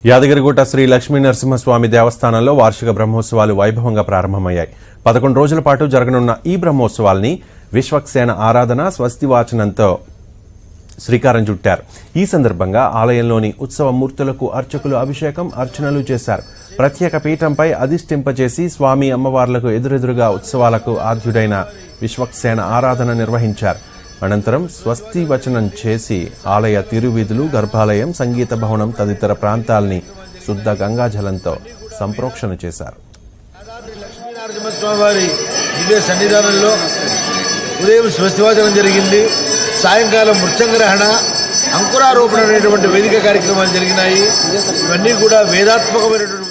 యాదగిరిగుట్ట శ్రీ లక్ష్మీ నరసింహస్వామి దేవస్థానంలో వార్షిక బ్రహ్మోత్సవాలు వైభవంగా ప్రారంభమయ్యాయి పదకొండు రోజుల పాటు జరగనున్న ఈ బ్రహ్మోత్సవాల్ని విశ్వక్సేన ఆరాధన స్వస్తి వాచనంతో శ్రీకారం చుట్టారు ఈ సందర్భంగా ఆలయంలోని ఉత్సవ మూర్తులకు అర్చకులు అభిషేకం అర్చనలు చేశారు ప్రత్యేక పీఠంపై అధిష్ఠింపచేసి స్వామి అమ్మవార్లకు ఎదురెదురుగా ఉత్సవాలకు ఆద్యుడైన విశ్వక్సేన ఆరాధన నిర్వహించారు అనంతరం స్వస్తి వచనం చేసి ఆలయ తిరువీధులు గర్భాలయం సంగీత భవనం తదితర ప్రాంతాల్ని శుద్ధ గంగాజలంతో సంప్రోక్షణ చేశారు యాదాద్రి లక్ష్మీనరసింహస్వామి వారి దివ్య సన్నిధానంలో ఉదయం స్వస్తివాచనం జరిగింది సాయంకాలం మృత్యంగ్రహణ అంకురారోపణ అనేటువంటి వేదిక కార్యక్రమాలు జరిగినాయి ఇవన్నీ కూడా వేదాత్మకమైనటువంటి